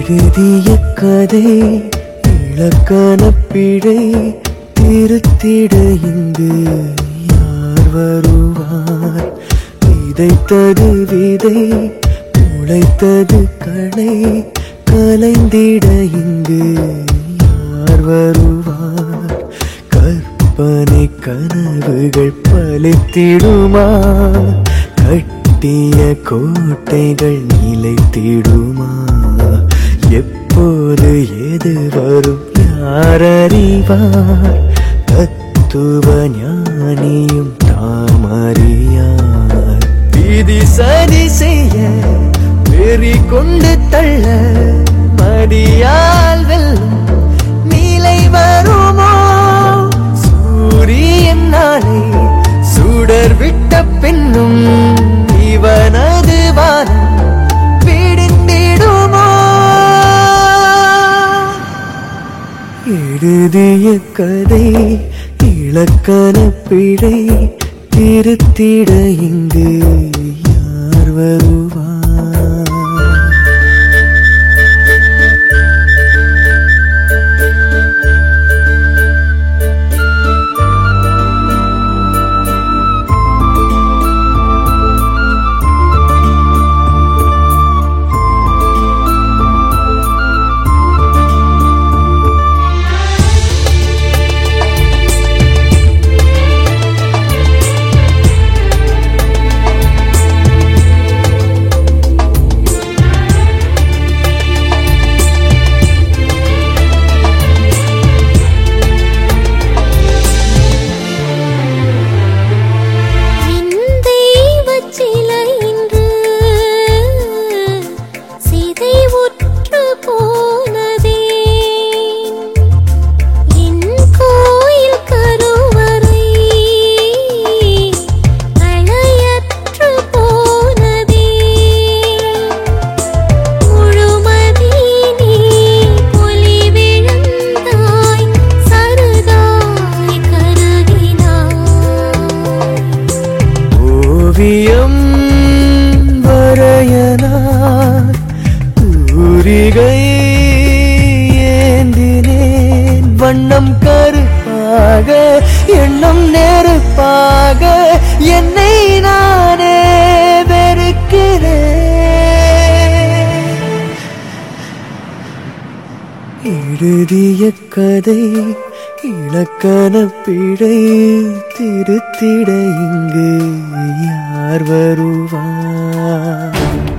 எழுதிய கதை இலக்கண பிழை திருத்திட இங்கு யார் வருவார் விதைத்தது விதை முளைத்தது களை கலைந்திட இங்கு யார் வருவார் கற்பனை கனவுகள் பலித்திடுமா கட்டிய கோட்டைகள் நிலைத்திடுமா எப்போது எது வரும் யார் அறிவார் தத்துவ ஞானியும் தாம் அறியார் விதி சதி செய்ய வெறி கொண்டு தள்ள மடியால் வெல்லும் நீலை வருமோ சூரியன் நாளை சுடர் விட்ட பின்னும் இவனது வானம் விடிந்திடுமோ எழுதிய கதை இலக்கண பிழை திருத்திட இங்கு யார் வருவார் என் தெய்வச் சிலை இன்று சிதைவுற்று போனதே என் கோயில் கருவறை அணையற்று போனதே முழுமதி நீ பொலி விழுந்தாய் சருகாய் கருகினாய் ஓவியம் வரையனார் தூரிகை ஏந்தினேன் வண்ணம் கருப்பாக எண்ணம் நெருப்பாக என்னை நானே வெறுக்கிறேன் எழுதிய கதை இலக்கண பிழை திருத்திட இங்கு யார் வருவார்